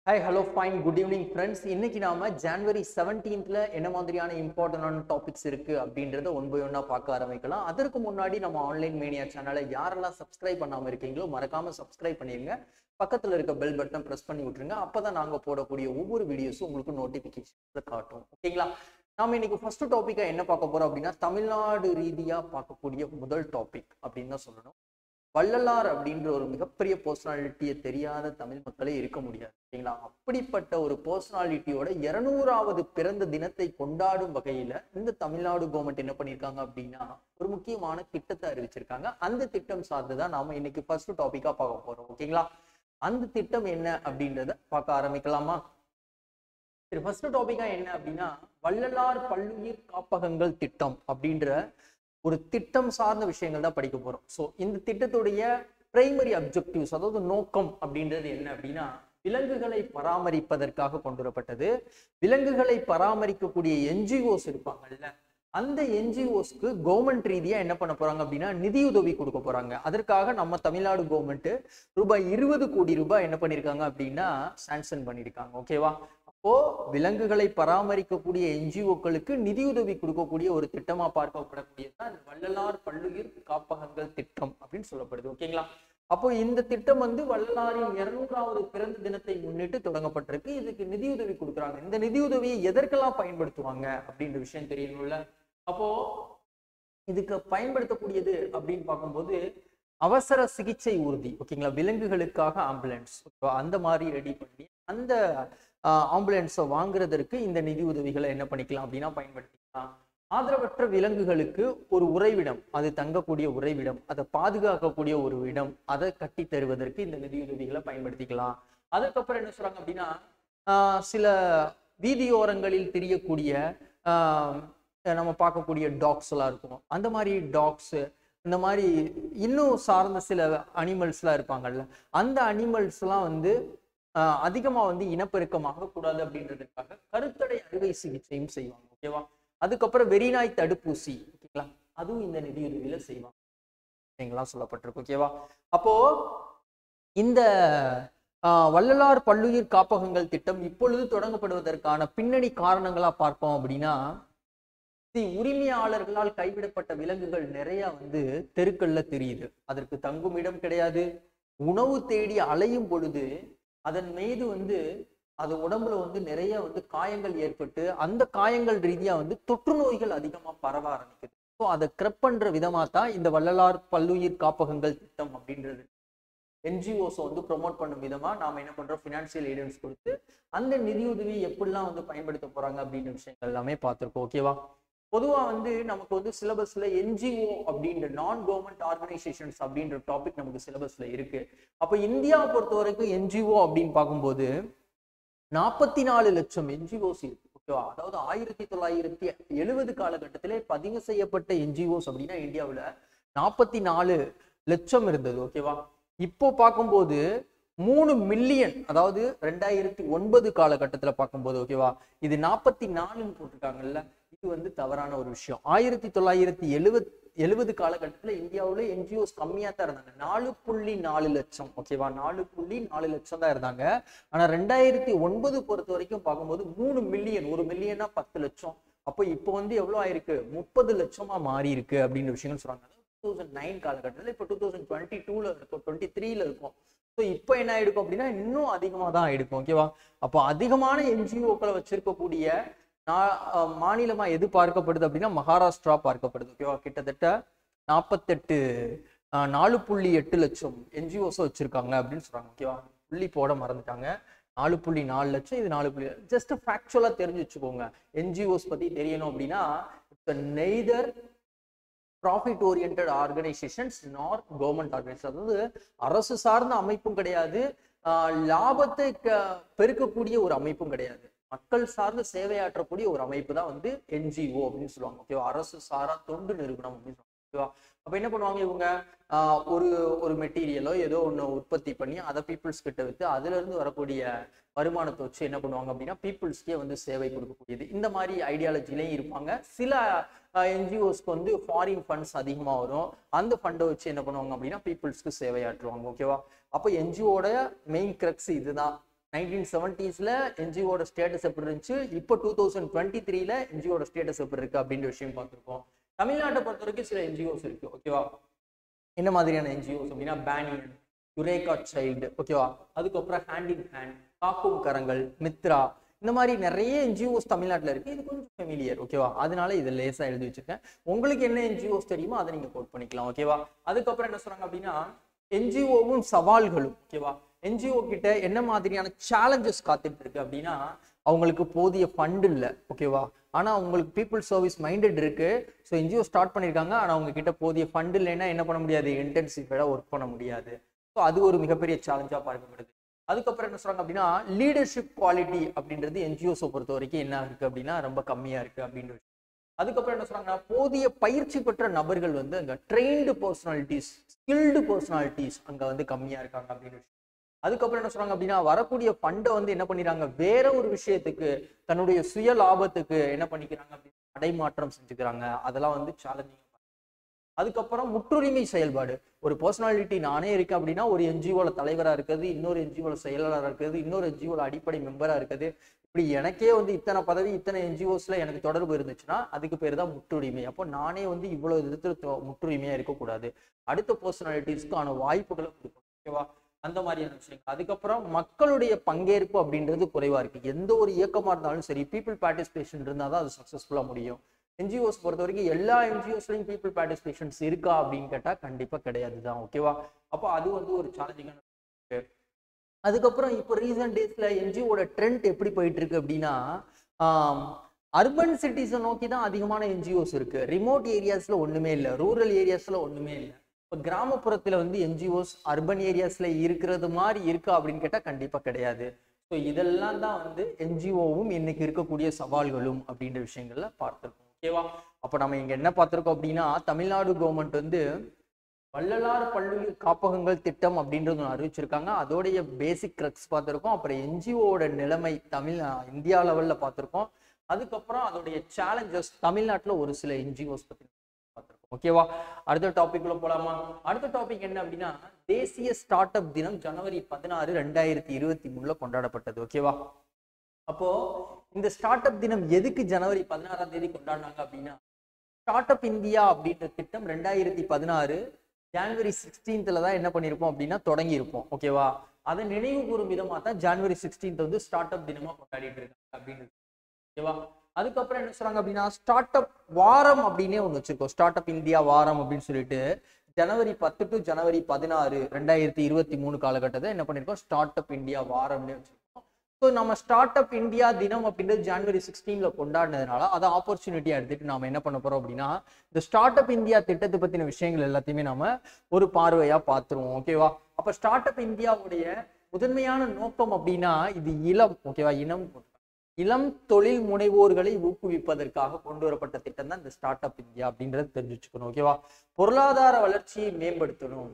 Hi hello fine good evening friends இன்னைக்கு நாம January செவன்டீன்த்ல என்ன மாதிரியான இம்பார்ட்டன்டான டாபிக்ஸ் இருக்கு அப்படின்றத ஒன் பை ஒன்னா பார்க்க ஆரம்பிக்கலாம் அதற்கு முன்னாடி நம்ம ஆன்லைன் மீடியா சேனலை யாரெல்லாம் சப்ஸ்கிரைப் பண்ணாம இருக்கீங்களோ மறக்காம சப்ஸ்கிரைப் பண்ணிருங்க பக்கத்துல இருக்க பெல் பட்டன் பிரஸ் பண்ணி விட்டுருங்க அப்பதான் நாங்க போடக்கூடிய ஒவ்வொரு வீடியோஸும் உங்களுக்கு நோட்டிபிகேஷன்ல காட்டும் ஓகேங்களா நாம இன்னைக்கு ஃபர்ஸ்ட் டாபிக்கா என்ன பார்க்க போறோம் அப்படின்னா தமிழ்நாடு ரீதியா பார்க்கக்கூடிய முதல் டாபிக் அப்படின்னு தான் சொல்லணும் வள்ளலார் அப்படின்ற ஒரு மிகப்பெரிய பர்சனாலிட்டியை தெரியாத தமிழ் மக்களே இருக்க முடியாது சரிங்களா அப்படிப்பட்ட ஒரு பர்சனாலிட்டியோட இருநூறாவது பிறந்த தினத்தை கொண்டாடும் வகையில இந்த தமிழ்நாடு கவர்மெண்ட் என்ன பண்ணியிருக்காங்க அப்படின்னா ஒரு முக்கியமான திட்டத்தை அறிவிச்சிருக்காங்க அந்த திட்டம் சார்ந்துதான் நாம இன்னைக்கு ஃபர்ஸ்ட் டாபிக்கா பார்க்க போறோம் ஓகேங்களா அந்த திட்டம் என்ன அப்படின்றத பார்க்க ஆரம்பிக்கலாமா சரி ஃபர்ஸ்ட் டாபிக்கா என்ன அப்படின்னா வள்ளலார் பல்லுயிர் காப்பகங்கள் திட்டம் அப்படின்ற ஒரு திட்டம் சார்ந்த விஷயங்கள் தான் படிக்க போறோம் ஸோ இந்த திட்டத்துடைய பிரைமரி அப்ஜெக்டிவ்ஸ் அதாவது நோக்கம் அப்படின்றது என்ன அப்படின்னா விலங்குகளை பராமரிப்பதற்காக கொண்டு வரப்பட்டது விலங்குகளை பராமரிக்கக்கூடிய என்ஜிஓஸ் இருப்பாங்கல்ல அந்த என்ஜிஓஸ்க்கு கவர்மெண்ட் ரீதியா என்ன பண்ண போறாங்க அப்படின்னா நிதியுதவி கொடுக்க போறாங்க அதற்காக நம்ம தமிழ்நாடு கவர்மெண்ட் ரூபாய் இருபது கோடி ரூபாய் என்ன பண்ணிருக்காங்க அப்படின்னா சாங்ஷன் பண்ணிருக்காங்க ஓகேவா அப்போ விலங்குகளை பராமரிக்கக்கூடிய என்ஜிஓக்களுக்கு நிதியுதவி கொடுக்கக்கூடிய ஒரு திட்டமா பார்க்கப்படக்கூடியதுதான் இந்த வள்ளலார் பல்லுயிர் காப்பகங்கள் திட்டம் அப்படின்னு சொல்லப்படுது ஓகேங்களா அப்போ இந்த திட்டம் வந்து வள்ளலாரின் இருநூறாவது பிறந்த தினத்தை முன்னிட்டு தொடங்கப்பட்டிருக்கு இதுக்கு நிதியுதவி கொடுக்குறாங்க இந்த நிதியுதவியை எதற்கெல்லாம் பயன்படுத்துவாங்க அப்படின்ற விஷயம் தெரியணும்ல அப்போ இதுக்கு பயன்படுத்தக்கூடியது அப்படின்னு பார்க்கும்போது அவசர சிகிச்சை ஊர்தி ஓகேங்களா விலங்குகளுக்காக ஆம்புலன்ஸ் அந்த மாதிரி ரெடி பண்ணி அந்த ஆம்புலன்ஸை வாங்குறதற்கு இந்த நிதி உதவிகளை என்ன பண்ணிக்கலாம் அப்படின்னா பயன்படுத்திக்கலாம் ஆதரவற்ற விலங்குகளுக்கு ஒரு உறைவிடம் அது தங்கக்கூடிய உறைவிடம் அதை பாதுகாக்கக்கூடிய ஒரு இடம் அதை கட்டி தருவதற்கு இந்த நிதியுதவிகளை பயன்படுத்திக்கலாம் அதுக்கப்புறம் என்ன சொல்றாங்க அப்படின்னா ஆஹ் சில வீதியோரங்களில் தெரியக்கூடிய ஆஹ் நம்ம பார்க்கக்கூடிய டாக்ஸ் எல்லாம் இருக்கும் அந்த மாதிரி டாக்ஸ் இந்த மாதிரி இன்னும் சார்ந்த சில அனிமல்ஸ்லாம் இருப்பாங்கல்ல அந்த அனிமல்ஸ்லாம் வந்து ஆஹ் அதிகமா வந்து இனப்பெருக்கமாக கூடாது அப்படின்றதுக்காக கருத்தடை அறுவை சிகிச்சையும் செய்வாங்க ஓகேவா அதுக்கப்புறம் வெறிநாய் தடுப்பூசி ஓகேங்களா அதுவும் இந்த நிதியுதவியில செய்வாங்க ஓகேங்களா சொல்லப்பட்டிருக்கு ஓகேவா அப்போ இந்த ஆஹ் வள்ளலார் பல்லுயிர் காப்பகங்கள் திட்டம் இப்பொழுது தொடங்கப்படுவதற்கான பின்னணி காரணங்களா பார்ப்போம் அப்படின்னா உரிமையாளர்களால் கைவிடப்பட்ட விலங்குகள் நிறைய வந்து தெருக்கள்ல தெரியுது அதற்கு தங்கும் இடம் கிடையாது உணவு தேடி அலையும் பொழுது அதன் மீது வந்து அது உடம்புல வந்து நிறைய வந்து காயங்கள் ஏற்பட்டு அந்த காயங்கள் ரீதியா வந்து தொற்று நோய்கள் அதிகமா பரவ ஆரம்பிக்குது ஸோ அதை கிரப் பண்ற விதமா தான் இந்த வள்ளலார் பல்லுயிர் காப்பகங்கள் திட்டம் அப்படின்றது என்ஜிஓஸ் வந்து ப்ரொமோட் பண்ணும் விதமா நாம என்ன பண்றோம் ஃபினான்சியல் எய்டன்ஸ் கொடுத்து அந்த நிதியுதவி எப்படிலாம் வந்து பயன்படுத்த போறாங்க அப்படின்ற விஷயங்கள் எல்லாமே பார்த்துருக்கோம் ஓகேவா பொதுவா வந்து நமக்கு வந்து சிலபஸ்ல என்ஜிஓ அப்படின்ற நான் கவர்மெண்ட் ஆர்கனைசேஷன்ஸ் அப்படின்ற டாபிக் நமக்கு சிலபஸ்ல இருக்கு அப்ப இந்தியாவை பொறுத்த வரைக்கும் என்ஜிஓ அப்படின்னு பார்க்கும்போது நாற்பத்தி நாலு லட்சம் என்ஜிஓஸ் இருக்கு ஓகேவா அதாவது ஆயிரத்தி தொள்ளாயிரத்தி எழுபது காலகட்டத்திலே பதிவு செய்யப்பட்ட என்ஜிஓஸ் அப்படின்னா இந்தியாவில் நாற்பத்தி நாலு லட்சம் இருந்தது ஓகேவா இப்போ பார்க்கும்போது மூணு மில்லியன் அதாவது ரெண்டாயிரத்தி ஒன்பது காலகட்டத்தில் பார்க்கும்போது ஓகேவா இது நாற்பத்தி நாலுன்னு போட்டிருக்காங்கல்ல இது வந்து தவறான ஒரு விஷயம் ஆயிரத்தி தொள்ளாயிரத்தி எழுபத் எழுபது காலகட்டத்தில் இந்தியாவில் என்ஜிஓஸ் கம்மியாக தான் இருந்தாங்க நாலு புள்ளி நாலு லட்சம் ஓகேவா நாலு புள்ளி நாலு லட்சம் தான் இருந்தாங்க ஆனால் ரெண்டாயிரத்தி ஒன்பது பொறுத்த வரைக்கும் பார்க்கும்போது மூணு மில்லியன் ஒரு மில்லியனா பத்து லட்சம் அப்போ இப்போ வந்து எவ்வளோ ஆயிருக்கு முப்பது லட்சமா மாறி இருக்கு அப்படின்ற விஷயங்கள் சொல்றாங்க டூ தௌசண்ட் நைன் காலகட்டத்தில் இப்போ டூ தௌசண்ட் டுவெண்ட்டி டூல இருக்கும் டுவெண்ட்டி த்ரீல இருக்கும் ஸோ இப்போ என்ன ஆயிடுக்கும் அப்படின்னா இன்னும் அதிகமாக தான் ஆயிடுக்கும் ஓகேவா அப்போ அதிகமான என்ஜிஓக்களை வச்சிருக்கக்கூடிய மாநிலமா எது பார்க்கப்படுது அப்படின்னா மகாராஷ்டிரா பார்க்கப்படுது ஓகேவா கிட்டத்தட்ட நாற்பத்தெட்டு நாலு புள்ளி எட்டு லட்சம் என்ஜிஓஸ் வச்சிருக்காங்க அப்படின்னு சொல்றாங்க ஓகேவா புள்ளி போட மறந்துட்டாங்க நாலு புள்ளி நாலு லட்சம் இது நாலு புள்ளி ஜஸ்ட் ஃபேக்சுவலா தெரிஞ்சு வச்சுக்கோங்க என்ஜிஓஸ் பத்தி தெரியணும் அப்படின்னா இப்போ neither profit oriented organisations nor government organisation அதாவது அரசு சார்ந்த அமைப்பும் கிடையாது லாபத்தை பெருக்கக்கூடிய ஒரு அமைப்பும் கிடையாது மக்கள் சார்ந்த சேவையாற்றக்கூடிய ஒரு அமைப்பு தான் வந்து என்ஜிஓ அப்படின்னு சொல்லுவாங்க ஓகேவா அரசு சாரா தொண்டு நிறுவனம் அப்படின்னு சொல்லுவாங்க ஓகேவா அப்ப என்ன பண்ணுவாங்க இவங்க ஒரு ஒரு மெட்டீரியலோ ஏதோ ஒன்று உற்பத்தி பண்ணி அதை பீப்புள்ஸ் கிட்ட வித்து அதுல இருந்து வரக்கூடிய வருமானத்தை வச்சு என்ன பண்ணுவாங்க அப்படின்னா பீப்புள்ஸ்க்கே வந்து சேவை கொடுக்கக்கூடியது இந்த மாதிரி ஐடியாலஜிலையும் இருப்பாங்க சில என்ஜிஓஸ்க்கு வந்து ஃபாரின் ஃபண்ட்ஸ் அதிகமாக வரும் அந்த ஃபண்டை வச்சு என்ன பண்ணுவாங்க அப்படின்னா பீப்புள்ஸ்க்கு சேவையாற்றுவாங்க ஓகேவா அப்போ என்ஜிஓட மெயின் கிரக்ஸ் இதுதான் நைன்டீன் செவன்டீஸ்ல என்ஜிஓட ஸ்டேட்டஸ் எப்படி இருந்துச்சு இப்போ டூ தௌசண்ட் டுவெண்ட்டி த்ரீல என்ஜிஓட ஸ்டேட்டஸ் எப்படி இருக்கு அப்படின்ற விஷயம் பார்த்துருக்கோம் தமிழ்நாட்டை பொறுத்த வரைக்கும் சில என்ஜிஓஸ் இருக்கு ஓகேவா என்ன மாதிரியான என்ஜிஓஸ் அப்படின்னா பேனியன் யுரேகா சைல்டு ஓகேவா அதுக்கப்புறம் ஹேண்ட் இன் ஹேண்ட் காக்கும் கரங்கள் மித்ரா இந்த மாதிரி நிறைய என்ஜிஓஸ் தமிழ்நாட்டில் இருக்கு இது கொஞ்சம் ஃபெமிலியர் ஓகேவா அதனால இதை லேசா எழுதி வச்சிருக்கேன் உங்களுக்கு என்ன என்ஜிஓஸ் தெரியுமோ அதை நீங்க கோட் பண்ணிக்கலாம் ஓகேவா அதுக்கப்புறம் என்ன சொல்றாங்க அப்படின்னா என்ஜிஓவும் சவால்களும் ஓகேவா என்ஜிஓ கிட்ட என்ன மாதிரியான சேலஞ்சஸ் காத்துட்டு இருக்கு அப்படின்னா அவங்களுக்கு போதிய ஃபண்ட் இல்லை ஓகேவா ஆனா அவங்களுக்கு பீப்புள் சர்வீஸ் மைண்டட் இருக்கு ஸோ என்ஜிஓ ஸ்டார்ட் பண்ணியிருக்காங்க ஆனா அவங்க கிட்ட போதிய ஃபண்ட் இல்லைன்னா என்ன பண்ண முடியாது இன்டென்சிஃபைடாக ஒர்க் பண்ண முடியாது ஸோ அது ஒரு மிகப்பெரிய சேலஞ்சா பார்க்கப்படுது அதுக்கப்புறம் என்ன சொல்றாங்க அப்படின்னா லீடர்ஷிப் குவாலிட்டி அப்படின்றது என்ஜிஓஸை பொறுத்த வரைக்கும் என்ன இருக்கு அப்படின்னா ரொம்ப கம்மியா இருக்கு அப்படின்ற விஷயம். அதுக்கப்புறம் என்ன சொல்றாங்கன்னா போதிய பயிற்சி பெற்ற நபர்கள் வந்து அங்க ட்ரெயின்டு பர்சனாலிட்டிஸ் ஸ்கில்டு பர்சனாலிட்டிஸ் அங்க வந்து கம்மியா இருக்காங்க அப்படின்னு விஷயம். அதுக்கப்புறம் என்ன சொல்றாங்க அப்படின்னா வரக்கூடிய ஃபண்டை வந்து என்ன பண்ணிடுறாங்க வேற ஒரு விஷயத்துக்கு தன்னுடைய சுய லாபத்துக்கு என்ன பண்ணிக்கிறாங்க அப்படின்னா அடைமாற்றம் செஞ்சுக்கிறாங்க அதெல்லாம் வந்து சேலஞ்சிங் அதுக்கப்புறம் முற்றுரிமை செயல்பாடு ஒரு பர்சனாலிட்டி நானே இருக்கேன் அப்படின்னா ஒரு என்ஜிஓல தலைவரா இருக்கிறது இன்னொரு என்ஜிஓல செயலாளராக இருக்கிறது இன்னொரு என்ஜிஓல அடிப்படை மெம்பரா இருக்குது இப்படி எனக்கே வந்து இத்தனை பதவி இத்தனை என்ஜிஓஸ்ல எனக்கு தொடர்பு இருந்துச்சுன்னா அதுக்கு பேர் தான் முற்றுரிமை அப்போ நானே வந்து இவ்வளவு விதத்துல தொ- முற்றுரிமையா இருக்கக்கூடாது அடுத்த பர்சனாலிட்டிஸ்க்கான வாய்ப்புகளை கொடுக்கணும் ஓகேவா அந்த மாதிரியான விஷயங்கள் அதுக்கப்புறம் மக்களுடைய பங்கேற்பு அப்படின்றது குறைவா இருக்கு எந்த ஒரு இயக்கமா இருந்தாலும் சரி பீப்புள் பார்ட்டிசிபேஷன் இருந்தால் தான் அது சக்ஸஸ்ஃபுல்லா முடியும் என்ஜிஓஸ் பொறுத்த வரைக்கும் எல்லா என்ஜிஓஸ்லையும் பீப்புள் பார்ட்டிசிபேஷன்ஸ் இருக்கா அப்படின்னு கேட்டா கண்டிப்பா கிடையாது தான் ஓகேவா அப்போ அது வந்து ஒரு சேலஞ்சிங்கான அதுக்கப்புறம் இப்போ ரீசன்ட் டேஸ்ல என்ஜிஓட ட்ரெண்ட் எப்படி போயிட்டு இருக்கு அப்படின்னா அர்பன் சிட்டிஸை நோக்கி தான் அதிகமான என்ஜிஓஸ் இருக்கு ரிமோட் ஏரியாஸ்ல ஒண்ணுமே இல்லை ரூரல் ஏரியாஸ்ல ஒண்ணுமே இல்லை இப்போ கிராமப்புறத்துல வந்து என்ஜிஓஸ் அர்பன் ஏரியாஸ்ல இருக்கிறது மாதிரி இருக்கா அப்படின்னு கேட்டா கண்டிப்பா கிடையாது ஸோ இதெல்லாம் தான் வந்து என்ஜிஓவும் இன்னைக்கு இருக்கக்கூடிய சவால்களும் அப்படின்ற விஷயங்கள்ல பார்த்துருக்கோம் ஓகேவா அப்போ நம்ம இங்க என்ன பார்த்துருக்கோம் அப்படின்னா தமிழ்நாடு கவர்மெண்ட் வந்து வள்ளலார் பல்லுயிர் காப்பகங்கள் திட்டம் அப்படின்றது ஒன்று அறிவிச்சிருக்காங்க அதோடைய பேசிக் கிரக்ஸ் பார்த்துருக்கோம் அப்புறம் என்ஜிஓட நிலைமை தமிழ் இந்தியா லெவல்ல பார்த்துருக்கோம் அதுக்கப்புறம் அதோடைய சேலஞ்சஸ் தமிழ்நாட்டில் ஒரு சில என்ஜிஓஸ் பத்தி பார்த்துருக்கோம் ஓகேவா அடுத்த டாபிக் உள்ள போலாமா அடுத்த டாபிக் என்ன அப்படின்னா தேசிய ஸ்டார்ட் அப் தினம் ஜனவரி பதினாறு ரெண்டாயிரத்தி இருபத்தி மூணுல கொண்டாடப்பட்டது ஓகேவா அப்போ இந்த ஸ்டார்ட் அப் தினம் எதுக்கு ஜனவரி பதினாறாம் தேதி கொண்டாடினாங்க அப்படின்னா ஸ்டார்ட் அப் இந்தியா அப்படின்ற திட்டம் ரெண்டாயிரத்தி பதினாறு ஜான்வரி சிக்ஸ்டீன்த்ல தான் என்ன பண்ணியிருப்போம் அப்படின்னா தொடங்கி இருப்போம் ஓகேவா அதை நினைவு கூறும் விதமா தான் ஜான்வரி சிக்ஸ்டீன்த் வந்து ஸ்டார்ட் அப் தினமா கொண்டாடிட்டு இருக்காங்க அப்படின்னு ஓகேவா அதுக்கப்புறம் என்ன சொல்றாங்க அப்படின்னா ஸ்டார்ட் அப் வாரம் அப்படின்னே ஒன்று வச்சிருக்கோம் ஸ்டார்ட் அப் இந்தியா வாரம் அப்படின்னு சொல்லிட்டு ஜனவரி பத்து டு ஜனவரி பதினாறு ரெண்டாயிரத்தி இருபத்தி மூணு காலகட்டத்தை என்ன பண்ணிருக்கோம் ஸ்டார்ட் அப் இந்தியா வாரம்னு வச்சிருக்கோம் ஸோ நம்ம ஸ்டார்ட் அப் இந்தியா தினம் அப்படின்றது ஜனவரி சிக்ஸ்டீன்ல கொண்டாடினதுனால அதை ஆப்பர்ச்சுனிட்டியா எடுத்துட்டு நாம என்ன பண்ண போறோம் அப்படின்னா இந்த ஸ்டார்ட் அப் இந்தியா திட்டத்தை பத்தின விஷயங்கள் எல்லாத்தையுமே நாம ஒரு பார்வையா பார்த்துருவோம் ஓகேவா அப்ப ஸ்டார்ட் அப் இந்தியாவுடைய முதன்மையான நோக்கம் அப்படின்னா இது இளம் ஓகேவா இனம் இளம் தொழில் முனைவோர்களை ஊக்குவிப்பதற்காக கொண்டு வரப்பட்ட திட்டம் தான் இந்த ஸ்டார்ட் அப் இந்தியா அப்படின்றத தெரிஞ்சு வச்சுக்கணும் ஓகேவா பொருளாதார வளர்ச்சியை மேம்படுத்தணும்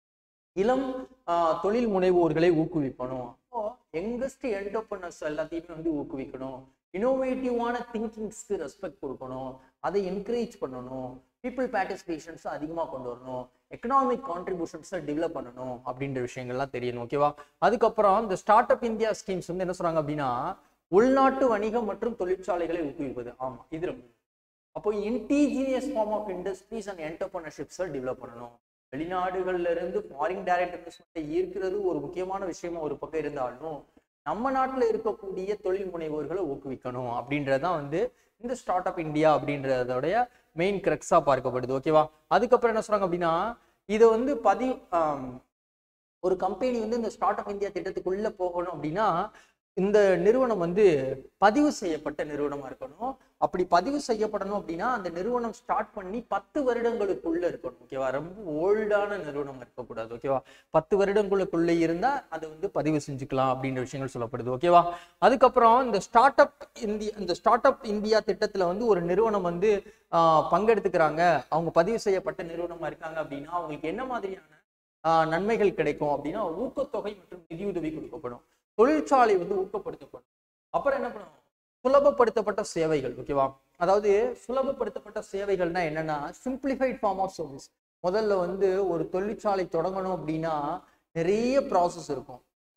இளம் ஆஹ், தொழில் முனைவோர்களை ஊக்குவிக்கணும் அப்போ யங்கஸ்ட் என்டர்பிரனர்ஸ் எல்லாத்தையுமே வந்து ஊக்குவிக்கணும் இனோவேட்டிவான திங்கிங்ஸ்க்கு ரெஸ்பெக்ட் கொடுக்கணும் அதை என்கரேஜ் பண்ணணும் பீப்புள் பார்ட்டிசிபேஷன்ஸ் அதிகமாக கொண்டு வரணும் எக்கனாமிக் கான்ட்ரிபியூஷன்ஸை டெவலப் பண்ணணும் அப்படின்ற விஷயங்கள்லாம் தெரியணும் ஓகேவா அதுக்கப்புறம் இந்த ஸ்டார்ட் அப் இந்தியா ஸ்கீம்ஸ் வந்து என்ன சொல்றாங்க அப்படின்னா உள்நாட்டு வணிகம் மற்றும் தொழிற்சாலைகளை ஊக்குவிப்பது ஆமா இது ரொம்ப அப்போ indigenous form of industries and என்டர்பிரினர்ஷிப்ஸை டெவலப் பண்ணணும் வெளிநாடுகள்ல இருந்து ஃபாரின் டைரக்ட் இன்வெஸ்ட்மெண்ட்டை ஈர்க்கிறது ஒரு முக்கியமான விஷயமா ஒரு பக்கம் இருந்தாலும் நம்ம நாட்டுல இருக்கக்கூடிய தொழில் முனைவோர்களை ஊக்குவிக்கணும் அப்படின்றதான் வந்து இந்த ஸ்டார்ட் அப் இந்தியா அப்படின்றதோடைய மெயின் கிரக்ஸா பார்க்கப்படுது ஓகேவா அதுக்கப்புறம் என்ன சொல்றாங்க அப்படின்னா இதை வந்து பதிவு ஆம், ஒரு கம்பெனி வந்து இந்த ஸ்டார்ட் அப் இந்தியா திட்டத்துக்குள்ள போகணும் அப்படின்னா இந்த நிறுவனம் வந்து பதிவு செய்யப்பட்ட நிறுவனமா இருக்கணும் அப்படி பதிவு செய்யப்படணும் அப்படின்னா அந்த நிறுவனம் ஸ்டார்ட் பண்ணி பத்து வருடங்களுக்குள்ள இருக்கணும் ஓகேவா ரொம்ப ஓல்டான நிறுவனம் இருக்கக்கூடாது ஓகேவா பத்து வருடங்களுக்குள்ள இருந்தா அதை வந்து பதிவு செஞ்சுக்கலாம் அப்படின்ற விஷயங்கள் சொல்லப்படுது ஓகேவா அதுக்கப்புறம் இந்த ஸ்டார்ட் அப் இந்தியா இந்த ஸ்டார்ட் அப் இந்தியா திட்டத்துல வந்து ஒரு நிறுவனம் வந்து ஆஹ், பங்கெடுத்துக்கிறாங்க அவங்க பதிவு செய்யப்பட்ட நிறுவனமா இருக்காங்க அப்படின்னா அவங்களுக்கு என்ன மாதிரியான ஆஹ், நன்மைகள் கிடைக்கும் அப்படின்னா ஊக்கத்தொகை மற்றும் நிதியுதவி கொடுக்கப்படும் தொழிற்சாலை வந்து ஊக்கப்படுத்தப்படும் அப்புறம் என்ன பண்ணும் சுலபப்படுத்தப்பட்ட சேவைகள் ஓகேவா அதாவது சுலபப்படுத்தப்பட்ட சேவைகள்னா என்னன்னா சிம்பிளிஃபைட் ஃபார்ம் ஆஃப் சர்வீஸ் முதல்ல வந்து ஒரு தொழிற்சாலை தொடங்கணும் அப்படின்னா நிறைய ப்ராசஸ் இருக்கும்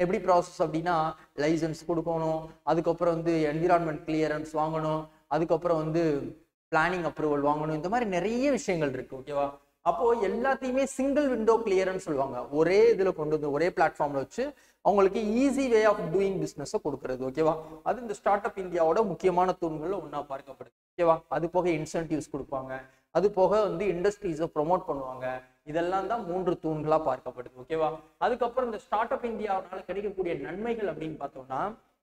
எப்படி ப்ராசஸ் அப்படின்னா லைசன்ஸ் கொடுக்கணும் அதுக்கப்புறம் வந்து என்விரான்மெண்ட் கிளியரன்ஸ் வாங்கணும் அதுக்கப்புறம் வந்து பிளானிங் அப்ரூவல் வாங்கணும் இந்த மாதிரி நிறைய விஷயங்கள் இருக்கு ஓகேவா அப்போ எல்லாத்தையுமே சிங்கிள் விண்டோ கிளியர்னு சொல்லுவாங்க ஒரே இதுல கொண்டு வந்து ஒரே பிளாட்ஃபார்ம்ல வச்சு அவங்களுக்கு ஈஸி வே ஆஃப் டூயிங் பிஸ்னஸை கொடுக்கறது ஓகேவா அது இந்த ஸ்டார்ட் அப் இந்தியாவோட முக்கியமான தூண்கள்ல ஒன்றா பார்க்கப்படுது ஓகேவா அது போக இன்சென்டிவ்ஸ் கொடுப்பாங்க அது போக வந்து இண்டஸ்ட்ரீஸை ப்ரொமோட் பண்ணுவாங்க இதெல்லாம் தான் மூன்று தூண்களா பார்க்கப்படுது ஓகேவா அதுக்கப்புறம் இந்த ஸ்டார்ட் அப் இந்தியாவினால கிடைக்கக்கூடிய நன்மைகள் அப்படின்னு பார்த்தோம்னா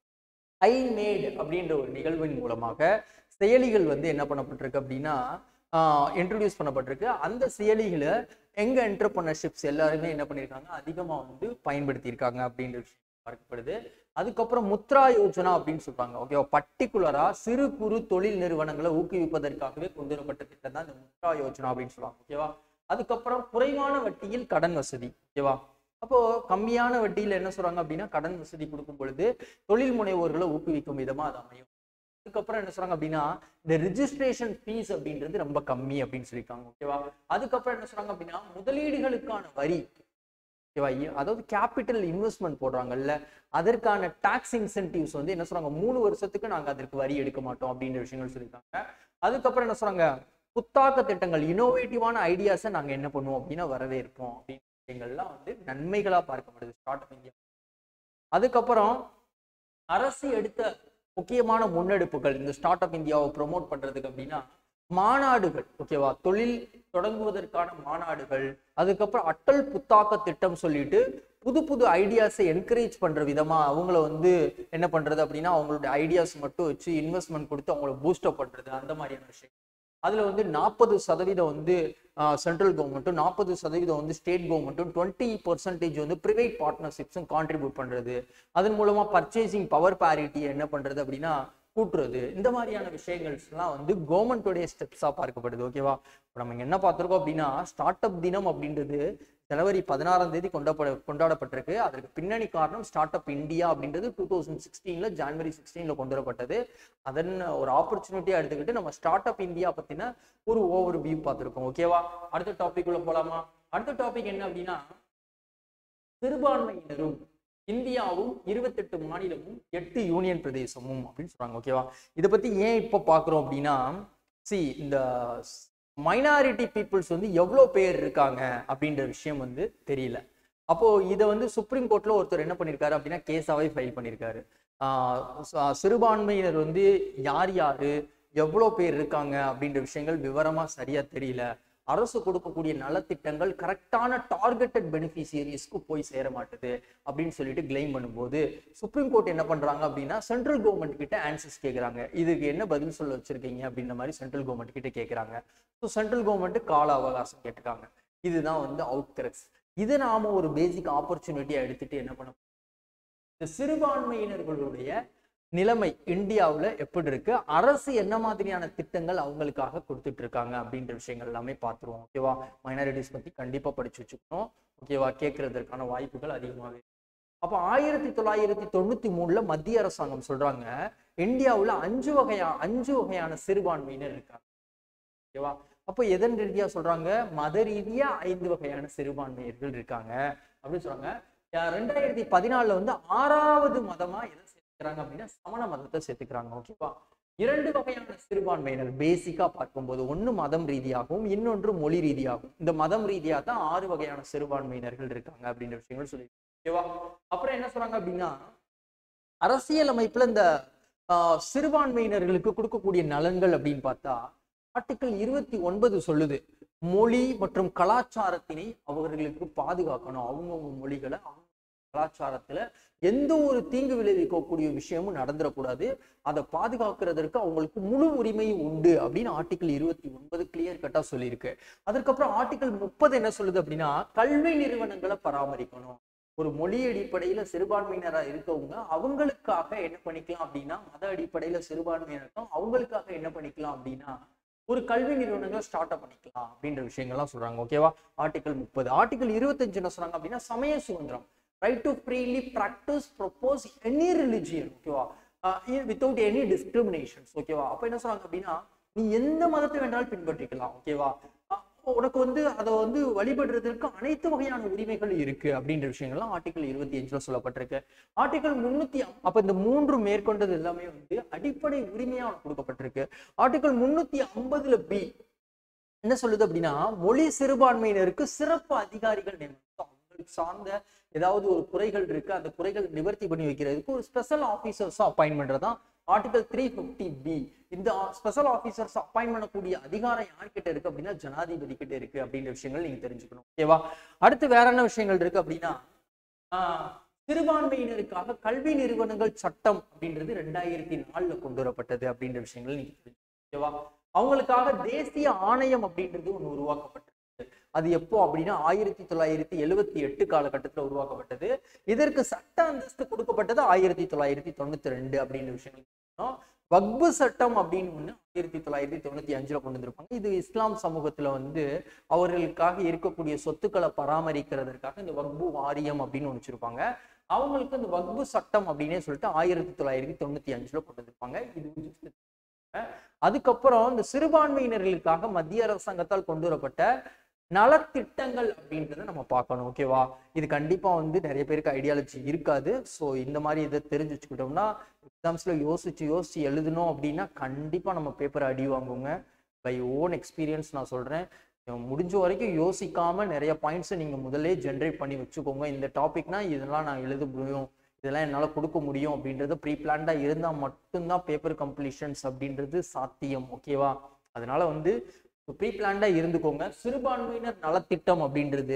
ஐ மேட் அப்படின்ற ஒரு நிகழ்வின் மூலமாக செயலிகள் வந்து என்ன பண்ணப்பட்டிருக்கு அப்படின்னா இன்ட்ரடியூஸ் பண்ணப்பட்டிருக்கு அந்த செயலிகளை எங்க என்டர்பிரினர்ஷிப்ஸ் எல்லாருமே என்ன பண்ணியிருக்காங்க அதிகமா வந்து பயன்படுத்தியிருக்காங்க அப்படின்ற விஷயம் பார்க்கப்படுது அதுக்கப்புறம் முத்ரா யோஜனா அப்படின்னு சொல்றாங்க ஓகேவா பர்டிகுலரா சிறு குறு தொழில் நிறுவனங்களை ஊக்குவிப்பதற்காகவே கொண்டு வரப்பட்ட திட்டம் தான் இந்த முத்ரா யோஜனா அப்படின்னு சொல்லுவாங்க ஓகேவா அதுக்கப்புறம் குறைவான வட்டியில் கடன் வசதி ஓகேவா அப்போ கம்மியான வட்டியில என்ன சொல்றாங்க அப்படின்னா கடன் வசதி கொடுக்கும் பொழுது தொழில் முனைவோர்களை ஊக்குவிக்கும் விதமா அது அமையும் அதுக்கப்புறம் என்ன சொல்றாங்க அப்படின்னா இந்த ரிஜிஸ்ட்ரேஷன் ஃபீஸ் அப்படின்றது ரொம்ப கம்மி அப்படின்னு சொல்லியிருக்காங்க ஓகேவா அதுக்கப்புறம் என்ன சொல்றாங்க அப்படின்னா முதலீடுகளுக்கான வரி ஓகேவா இ- அதாவது கேபிட்டல் இன்வெஸ்ட்மெண்ட் போடுறாங்கல்ல அதற்கான டாக்ஸ் இன்சென்டிவ்ஸ் வந்து என்ன சொல்றாங்க மூணு வருஷத்துக்கு நாங்க அதற்கு வரி எடுக்க மாட்டோம் அப்படின்ற விஷயங்கள் சொல்லியிருக்காங்க அதுக்கப்புறம் என்ன சொல்றாங்க புத்தாக்க திட்டங்கள் இனோவேட்டிவான ஐடியாஸை நாங்க என்ன பண்ணுவோம் அப்படின்னா வரவேற்போம் அப்படின்னு விஷயங்கள்லாம் வந்து நன்மைகளா பார்க்கப்படுது ஸ்டார்ட் அப் இந்தியா அதுக்கப்புறம் அரசு எடுத்த முக்கியமான முன்னெடுப்புகள் இந்த ஸ்டார்ட் அப் இந்தியாவை ப்ரோமோட் பண்றதுக்கு அப்படின்னா மாநாடுகள் ஓகேவா தொழில் தொடங்குவதற்கான மாநாடுகள் அதுக்கப்புறம் அட்டல் புத்தாக்க திட்டம் சொல்லிட்டு புது புது ஐடியாஸை என்கரேஜ் பண்ற விதமா அவங்கள வந்து என்ன பண்றது அப்படின்னா அவங்களுடைய ஐடியாஸ் மட்டும் வச்சு இன்வெஸ்ட்மெண்ட் கொடுத்து அவங்கள பூஸ்டப் பண்றது அந்த மாதிரியான விஷயம் அதுல வந்து நாற்பது சதவீதம் வந்து சென்ட்ரல் கவர்மெண்ட்டும் நாற்பது சதவீதம் வந்து ஸ்டேட் கவர்மெண்ட்டும் டுவெண்ட்டி பர்சன்டேஜ் வந்து ப்ரைவேட் பார்ட்னர்ஷிப்ஸும் கான்ட்ரிபியூட் பண்றது அதன் மூலமா பர்ச்சேசிங் பவர் பேரிட்டி என்ன பண்றது அப்படின்னா கூட்டுறது இந்த மாதிரியான விஷயங்கள்ஸ்லாம் வந்து கவர்மெண்ட்டோடைய ஸ்டெப்ஸாக பார்க்கப்படுது ஓகேவா இப்போ நம்ம இங்க என்ன பார்த்துருக்கோம் அப்படின்னா ஸ்டார்ட் அப் தினம் அப்படின்றது ஜனவரி பதினாறாம் தேதி கொண்டாட கொண்டாடப்பட்டிருக்கு அதற்கு பின்னணி காரணம் ஸ்டார்ட் அப் இந்தியா அப்படின்றது டூ தௌசண்ட் சிக்ஸ்டீன்ல ஜான்வரி சிக்ஸ்டீன்ல கொண்டு வரப்பட்டது அதன் ஒரு ஆப்பர்ச்சுனிட்டியா எடுத்துக்கிட்டு நம்ம ஸ்டார்ட் அப் இந்தியா பத்தின ஒரு ஓவர் வியூ பார்த்துருக்கோம் ஓகேவா அடுத்த டாபிக் உள்ள போலாமா அடுத்த டாபிக் என்ன அப்படின்னா சிறுபான்மையினரும் இந்தியாவும் இருபத்தெட்டு மாநிலமும் எட்டு யூனியன் பிரதேசமும் அப்படின்னு சொல்றாங்க ஓகேவா இதை பத்தி ஏன் இப்போ பார்க்குறோம் அப்படின்னா சி இந்த மைனாரிட்டி பீப்புள்ஸ் வந்து எவ்வளோ பேர் இருக்காங்க அப்படின்ற விஷயம் வந்து தெரியல அப்போ இதை வந்து சுப்ரீம் கோர்ட்ல ஒருத்தர் என்ன பண்ணியிருக்காரு அப்படின்னா கேஸாவே ஃபைல் பண்ணியிருக்காரு ஆஹ் ச- சிறுபான்மையினர் வந்து யார் யாரு எவ்வளோ பேர் இருக்காங்க அப்படின்ற விஷயங்கள் விவரமா சரியா தெரியல அரசு கொடுக்கக்கூடிய நலத்திட்டங்கள் கரெக்டான டார்கெட்டட் பெனிஃபிஷியரிஸ்க்கு போய் சேர மாட்டுது அப்படின்னு சொல்லிட்டு கிளைம் பண்ணும்போது சுப்ரீம் கோர்ட் என்ன பண்றாங்க அப்படின்னா சென்ட்ரல் கவர்மெண்ட் கிட்ட ஆன்சர்ஸ் கேட்குறாங்க இதுக்கு என்ன பதில் சொல்ல வச்சிருக்கீங்க அப்படின்ற மாதிரி சென்ட்ரல் கவர்மெண்ட் கிட்ட கேட்குறாங்க ஸோ சென்ட்ரல் கவர்மெண்ட் கால அவகாசம் கேட்டுக்காங்க இதுதான் வந்து அவுட் கரெக்ட்ஸ் இதை நாம ஒரு பேசிக் ஆப்பர்ச்சுனிட்டியா எடுத்துட்டு என்ன பண்ண இந்த சிறுபான்மையினர்களுடைய நிலைமை இந்தியாவுல எப்படி இருக்கு அரசு என்ன மாதிரியான திட்டங்கள் அவங்களுக்காக கொடுத்துட்டு இருக்காங்க அப்படின்ற விஷயங்கள் எல்லாமே பார்த்துருவோம் ஓகேவா மைனாரிட்டிஸ் பத்தி கண்டிப்பா படிச்சு வச்சுக்கணும் ஓகேவா கேட்கறதற்கான வாய்ப்புகள் அதிகமாகவே இருக்கு. அப்போ ஆயிரத்தி தொள்ளாயிரத்தி தொண்ணூத்தி மூணுல மத்திய அரசாங்கம் சொல்றாங்க இந்தியாவுல அஞ்சு வகையா அஞ்சு வகையான சிறுபான்மையினர் இருக்காங்க ஓகேவா அப்போ எதன் ரீதியா சொல்றாங்க மத ரீதியா ஐந்து வகையான சிறுபான்மையர்கள் இருக்காங்க அப்படின்னு சொல்றாங்க யா- ரெண்டாயிரத்தி பதினாலுல வந்து ஆறாவது மதமா எதை சேர்த்துக்கிறாங்க அப்படின்னா சமண மதத்தை சேர்த்துக்கிறாங்க ஓகேவா இரண்டு வகையான சிறுபான்மையினர் பேசிக்கா பார்க்கும்போது ஒண்ணு மதம் ரீதியாகவும் இன்னொன்று மொழி ரீதியாகவும் இந்த மதம் ரீதியா தான் ஆறு வகையான சிறுபான்மையினர்கள் இருக்காங்க அப்படின்ற விஷயங்கள் சொல்லி ஓகேவா அப்புறம் என்ன சொல்றாங்க அப்படின்னா அரசியல் அமைப்புல இந்த ஆஹ், சிறுபான்மையினர்களுக்கு கொடுக்கக்கூடிய நலன்கள் அப்படின்னு பார்த்தா ஆர்டிகிள் இருபத்தி ஒன்பது சொல்லுது மொழி மற்றும் கலாச்சாரத்தினை அவர்களுக்கு பாதுகாக்கணும் அவங்கவுங்க மொழிகளை அவங்க கலாச்சாரத்துல எந்த ஒரு தீங்கு விளைவிக்கக்கூடிய விஷயமும் நடந்துடக்கூடாது அதை பாதுகாக்கிறதற்கு அவங்களுக்கு முழு உரிமையும் உண்டு அப்படின்னு ஆர்டிகிள் இருபத்தி ஒன்பது கிளியர் கட்டா சொல்லியிருக்கு அதுக்கப்புறம் ஆர்டிகிள் முப்பது என்ன சொல்லுது அப்படின்னா கல்வி நிறுவனங்களை பராமரிக்கணும் ஒரு மொழி அடிப்படையில சிறுபான்மையினரா இருக்கவங்க அவங்களுக்காக என்ன பண்ணிக்கலாம் அப்படின்னா மத அடிப்படையில சிறுபான்மையினருக்கும் அவங்களுக்காக என்ன பண்ணிக்கலாம் அப்படின்னா ஒரு கல்வி நிறுவனங்களை ஸ்டார்ட் அப் பண்ணிக்கலாம் அப்படின்ற விஷயங்கள்லாம் சொல்றாங்க ஓகேவா ஆர்டிகல் முப்பது ஆர்டிகல் இருபத்தஞ்சு என்ன சொல்றாங்க அப்படின்னா சமய சுதந்திரம் right to freely practise propose any religion ஓகேவா வித்தவுட் எனி டிஸ்கிரிமினேஷன்ஸ் ஓகேவா அப்ப என்ன சொல்றாங்க அப்படின்னா நீ எந்த மதத்தை வேணாலும் பின்பற்றிக்கலாம் ஓகேவா உனக்கு வந்து அதை வந்து வழிபடுறதற்கு அனைத்து வகையான உரிமைகள் இருக்கு அப்படின்ற விஷயங்கள்லாம் ஆர்டிகல் இருபத்தி அஞ்சுல சொல்லப்பட்டிருக்கு ஆர்டிகல் முன்னூத்தி அப்ப இந்த மூன்று மேற்கொண்டது எல்லாமே வந்து அடிப்படை உரிமையா உனக்கு கொடுக்கப்பட்டிருக்கு ஆர்டிகல் முன்னூத்தி ஐம்பதுல பி என்ன சொல்லுது அப்படின்னா மொழி சிறுபான்மையினருக்கு சிறப்பு அதிகாரிகள் நியமனம் அவங்களுக்கு சார்ந்த ஏதாவது ஒரு குறைகள் இருக்கு அந்த குறைகள் நிவர்த்தி பண்ணி வைக்கிறதுக்கு ஒரு ஸ்பெஷல் ஆபீசர்ஸ் அப்பாயின்ட் பண்றதுதான் ஆர்டிகல் த்ரீ பிப்டி பி இந்த ஸ்பெஷல் ஆபீசர்ஸ் அப்பாயின்ட் பண்ணக்கூடிய அதிகாரம் யார்கிட்ட இருக்கு அப்படின்னா ஜனாதிபதி கிட்ட இருக்கு அப்படின்ற விஷயங்கள் நீங்க தெரிஞ்சுக்கணும் ஓகேவா அடுத்து வேற என்ன விஷயங்கள் இருக்கு அப்படின்னா ஆஹ், சிறுபான்மையினருக்காக கல்வி நிறுவனங்கள் சட்டம் அப்படின்றது ரெண்டாயிரத்தி நாலுல கொண்டு வரப்பட்டது அப்படின்ற விஷயங்கள் நீங்க தெரிஞ்சுக்கணும் ஓகேவா அவங்களுக்காக தேசிய ஆணையம் அப்படின்றது ஒண்ணு உருவாக்கப்பட்டது அது எப்போ அப்படின்னா ஆயிரத்தி தொள்ளாயிரத்தி எழுவத்தி எட்டு காலகட்டத்துல உருவாக்கப்பட்டது இதற்கு சட்ட அந்தஸ்து கொடுக்கப்பட்டது ஆயிரத்தி தொள்ளாயிரத்தி தொண்ணூத்தி ரெண்டு அப்படின்ற விஷயங்கள் தெரிஞ்சுக்கணும். வக்பு சட்டம் அப்படின்னு ஒண்ணு ஆயிரத்தி தொள்ளாயிரத்தி தொண்ணூத்தி அஞ்சுல கொண்டு வந்திருப்பாங்க இது இஸ்லாம் சமூகத்துல வந்து அவர்களுக்காக இருக்கக்கூடிய சொத்துக்களை பராமரிக்கிறதற்காக இந்த வக்பு வாரியம் அப்படின்னு ஒண்ணு வச்சிருப்பாங்க அவங்களுக்கு இந்த வக்பு சட்டம் அப்படின்னே சொல்லிட்டு ஆயிரத்தி தொள்ளாயிரத்தி தொண்ணூத்தி அஞ்சுல கொண்டு வந்திருப்பாங்க இது வந்து அதுக்கப்புறம் இந்த சிறுபான்மையினர்களுக்காக மத்திய அரசாங்கத்தால் கொண்டு வரப்பட்ட நலத்திட்டங்கள் அப்படின்றத நம்ம பார்க்கணும் ஓகேவா இது கண்டிப்பா வந்து நிறைய பேருக்கு ஐடியாலஜி இருக்காது ஸோ இந்த மாதிரி இதை தெரிஞ்சு வச்சுக்கிட்டோம்னா எக்ஸாம்ஸ்ல யோசிச்சு யோசிச்சு எழுதணும் அப்படின்னா கண்டிப்பா நம்ம பேப்பர் அடி வாங்குங்க பை ஓன் எக்ஸ்பீரியன்ஸ் நான் சொல்றேன் முடிஞ்ச வரைக்கும் யோசிக்காம நிறைய பாயிண்ட்ஸை நீங்க முதல்ல ஜென்ரேட் பண்ணி வச்சுக்கோங்க இந்த டாபிக்னா இதெல்லாம் நான் எழுத முடியும் இதெல்லாம் என்னால் கொடுக்க முடியும் அப்படின்றது ப்ரீ பிளான்டா இருந்தால் மட்டும்தான் பேப்பர் கம்ப்ளீஷன்ஸ் அப்படின்றது சாத்தியம் ஓகேவா அதனால வந்து ப்ரீ பிளான்டா இருந்துக்கோங்க சிறுபான்மையினர் நலத்திட்டம் அப்படின்றது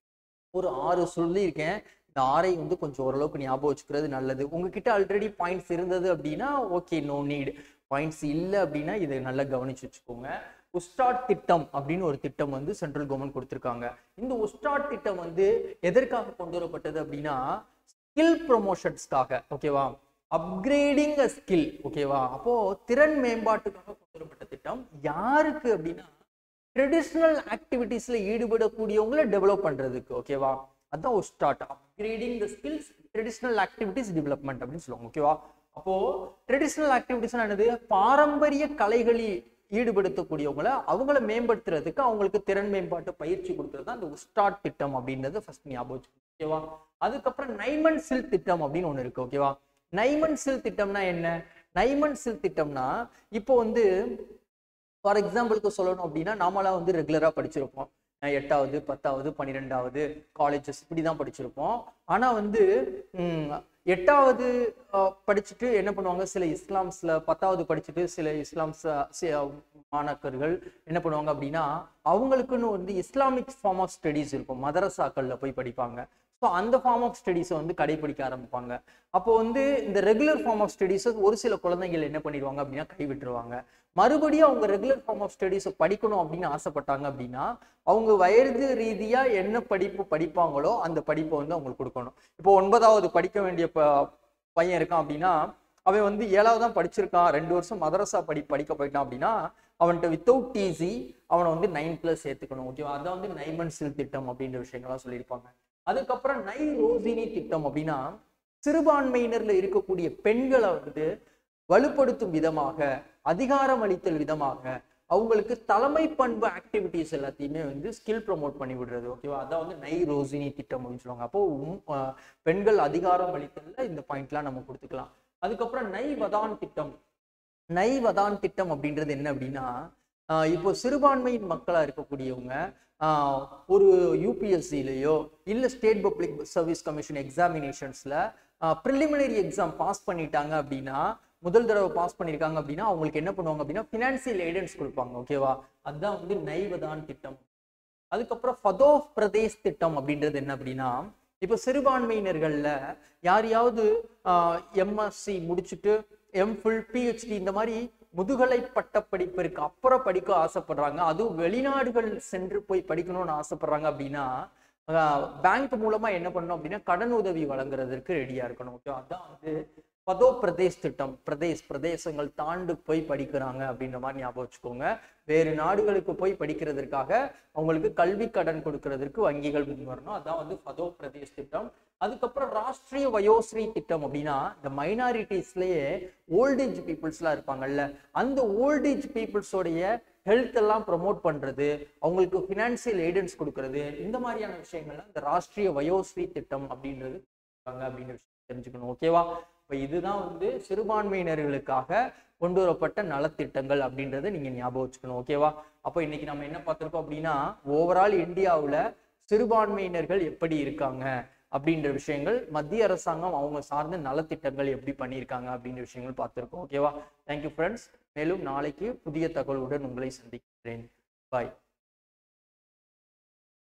ஒரு ஆறு சொல்லியிருக்கேன் இந்த ஆறை வந்து கொஞ்சம் ஓரளவுக்கு ஞாபகம் வச்சுக்கிறது நல்லது உங்ககிட்ட ஆல்ரெடி பாயிண்ட்ஸ் இருந்தது அப்படின்னா ஓகே நோ நீட் பாயிண்ட்ஸ் இல்லை அப்படின்னா இதை நல்லா கவனிச்சு வச்சுக்கோங்க உஸ்டாட் திட்டம் அப்படின்னு ஒரு திட்டம் வந்து சென்ட்ரல் கவர்மெண்ட் கொடுத்துருக்காங்க இந்த உஸ்டாட் திட்டம் வந்து எதற்காக கொண்டு வரப்பட்டது அப்படின்னா ஸ்கில் ப்ரொமோஷன்ஸ்க்காக ஓகேவா அப்கிரேடிங் அ ஸ்கில் ஓகேவா அப்போ திறன் மேம்பாட்டுக்காக கொண்டு வரப்பட்ட திட்டம் யாருக்கு அப்படின்னா ட்ரெடிஷ்னல் ஆக்டிவிட்டீஸ்ல ஈடுபடக்கூடியவங்களை டெவலப் பண்றதுக்கு ஓகேவா அதான் ஒரு start upgrading the skills traditional activities development அப்படின்னு சொல்லுவாங்க ஓகேவா அப்போ ட்ரெடிஷ்னல் ஆக்டிவிட்டிஸ் என்னது பாரம்பரிய கலைகளில் ஈடுபடுத்தக்கூடியவங்கள அவங்கள மேம்படுத்துறதுக்கு அவங்களுக்கு திறன் மேம்பாட்டு பயிற்சி கொடுக்கறது தான் இந்த உஸ்டாட் திட்டம் அப்படின்றது ஃபர்ஸ்ட் ஞாபகம் வச்சுக்கணும் ஓகேவா அதுக்கப்புறம் நைமன் சில் திட்டம் அப்படின்னு ஒண்ணு இருக்கு ஓகேவா நைமன் சில் திட்டம்னா என்ன நைமன் சில் திட்டம்னா இப்போ வந்து ஃபார் எக்ஸாம்பிளுக்கு சொல்லணும் அப்படின்னா நாமெல்லாம் வந்து ரெகுலராக படிச்சிருப்போம் அஹ் எட்டாவது பத்தாவது பன்னிரெண்டாவது காலேஜஸ் இப்படி தான் படிச்சிருப்போம் ஆனால் வந்து ம், எட்டாவது அஹ், படிச்சுட்டு என்ன பண்ணுவாங்க சில இஸ்லாம்ஸ்ல பத்தாவது படிச்சுட்டு சில இஸ்லாம்ஸ் அஹ், சி- மாணாக்கர்கள் என்ன பண்ணுவாங்க அப்படின்னா அவங்களுக்குன்னு வந்து இஸ்லாமிக் ஃபார்ம் ஆஃப் ஸ்டடீஸ் இருக்கும் மதரசாக்கள்ல போய் படிப்பாங்க ஸோ அந்த ஃபார்ம் ஆஃப் ஸ்டடீஸை வந்து கடைபிடிக்க ஆரம்பிப்பாங்க அப்போ வந்து இந்த ரெகுலர் ஃபார்ம் ஆஃப் ஸ்டடீஸை ஒரு சில குழந்தைகள் என்ன பண்ணிடுவாங்க அப்படின்னா கைவிட்டுருவாங்க மறுபடியும் அவங்க ரெகுலர் ஃபார்ம் ஆஃப் ஸ்டடீஸை படிக்கணும் அப்படின்னு ஆசைப்பட்டாங்க அப்படின்னா அவங்க வயது ரீதியா என்ன படிப்பு படிப்பாங்களோ அந்த படிப்பை வந்து அவங்களுக்கு கொடுக்கணும் இப்போ ஒன்பதாவது படிக்க வேண்டிய ப- பையன் இருக்கான் அப்படின்னா அவன் வந்து ஏழாவது தான் படிச்சிருக்கான் ரெண்டு வருஷம் மதரசா படி படிக்க போயிட்டான் அப்படின்னா அவன்கிட்ட வித்தவுட் டிசி அவனை வந்து நைன் பிளஸ் சேர்த்துக்கணும் ஓகேவா அதான் வந்து நைமன் சில் திட்டம் அப்படின்ற விஷயங்கள்லாம் சொல்லியிருப்பாங்க அதுக்கப்புறம் நை ரோசினி திட்டம் அப்படின்னா சிறுபான்மையினர்ல இருக்கக்கூடிய பெண்களை வந்து வலுப்படுத்தும் விதமாக அதிகாரம் அளித்தல் விதமாக அவங்களுக்கு தலைமை பண்பு ஆக்டிவிட்டிஸ் எல்லாத்தையுமே வந்து ஸ்கில் ப்ரோமோட் பண்ணி விடுறது ஓகேவா அதான் வந்து நை ரோசினி திட்டம் அப்படின்னு சொல்லுவாங்க அப்போ உம், அஹ், பெண்கள் அதிகாரம் அளித்தல்ல இந்த பாயிண்ட்லாம் நம்ம கொடுத்துக்கலாம் அதுக்கப்புறம் நை வதான் திட்டம் நை வதான் திட்டம் அப்படின்றது என்ன அப்படின்னா ஆஹ் இப்போ சிறுபான்மையின் மக்களா இருக்கக்கூடியவங்க ஆஹ் ஒரு யூபிஎஸ்சிலேயோ இல்ல ஸ்டேட் பப்ளிக் சர்வீஸ் கமிஷன் எக்ஸாமினேஷன்ஸ்ல ப்ரிலிமினரி எக்ஸாம் பாஸ் பண்ணிட்டாங்க அப்படின்னா முதல் தடவை பாஸ் பண்ணியிருக்காங்க அப்படின்னா அவங்களுக்கு என்ன பண்ணுவாங்க அப்படின்னா ஃபினான்சியல் எய்டன்ஸ் கொடுப்பாங்க ஓகேவா அதுதான் வந்து நைவதான் திட்டம் அதுக்கப்புறம் ஃபதோஃப் பிரதேஷ் திட்டம் அப்படின்றது என்ன அப்படின்னா இப்போ சிறுபான்மையினர்கள்ல யாரையாவது எம்எஸ்சி முடிச்சுட்டு எம்ஃபில் பிஹெச்டி இந்த மாதிரி முதுகலை பட்ட படிப்பிற்கு அப்புறம் படிக்க ஆசைப்படுறாங்க அதுவும் வெளிநாடுகள் சென்று போய் படிக்கணும்னு ஆசைப்படுறாங்க அப்படின்னா பேங்க் மூலமா என்ன பண்ணணும் அப்படின்னா கடன் உதவி வழங்குறதற்கு ரெடியா இருக்கணும் ஓகே அதான் வந்து பதோ பிரதேஷ் திட்டம் பிரதேஷ் பிரதேசங்கள் தாண்டு போய் படிக்கிறாங்க அப்படின்ற மாதிரி ஞாபகம் வச்சுக்கோங்க வேறு நாடுகளுக்கு போய் படிக்கிறதுக்காக அவங்களுக்கு கல்வி கடன் கொடுக்கறதுக்கு வங்கிகள் முன் வரணும் அதான் வந்து பதோ பிரதேஷ் திட்டம் அதுக்கப்புறம் ராஷ்டிரிய வயோஸ்ரீ திட்டம் அப்படின்னா இந்த மைனாரிட்டிஸ்லயே ஓல்டேஜ் பீப்புள்ஸ்லாம் இருப்பாங்கல்ல அந்த ஓல்டேஜ் பீப்புள்ஸோடைய ஹெல்த் எல்லாம் ப்ரொமோட் பண்றது அவங்களுக்கு ஃபினான்சியல் எய்டன்ஸ் கொடுக்கறது இந்த மாதிரியான விஷயங்கள்லாம் இந்த ராஷ்டிரிய வயோஸ்ரீ திட்டம் அப்படின்றது இருக்காங்க அப்படின்ற விஷயம் தெரிஞ்சுக்கணும் ஓகேவா இப்போ இதுதான் வந்து சிறுபான்மையினர்களுக்காக கொண்டு வரப்பட்ட நலத்திட்டங்கள் அப்படின்றத நீங்க ஞாபகம் வச்சுக்கணும் ஓகேவா அப்போ இன்னைக்கு நம்ம என்ன பார்த்திருக்கோம் அப்படின்னா ஓவரால் இந்தியாவுல சிறுபான்மையினர்கள் எப்படி இருக்காங்க அப்படின்ற விஷயங்கள் மத்திய அரசாங்கம் அவங்க சார்ந்த நலத்திட்டங்கள் எப்படி பண்ணியிருக்காங்க அப்படின்ற விஷயங்கள் பார்த்துருக்கோம் ஓகேவா தேங்க்யூ ஃப்ரெண்ட்ஸ் மேலும் நாளைக்கு புதிய தகவலுடன் உங்களை சந்திக்கிறேன் பாய்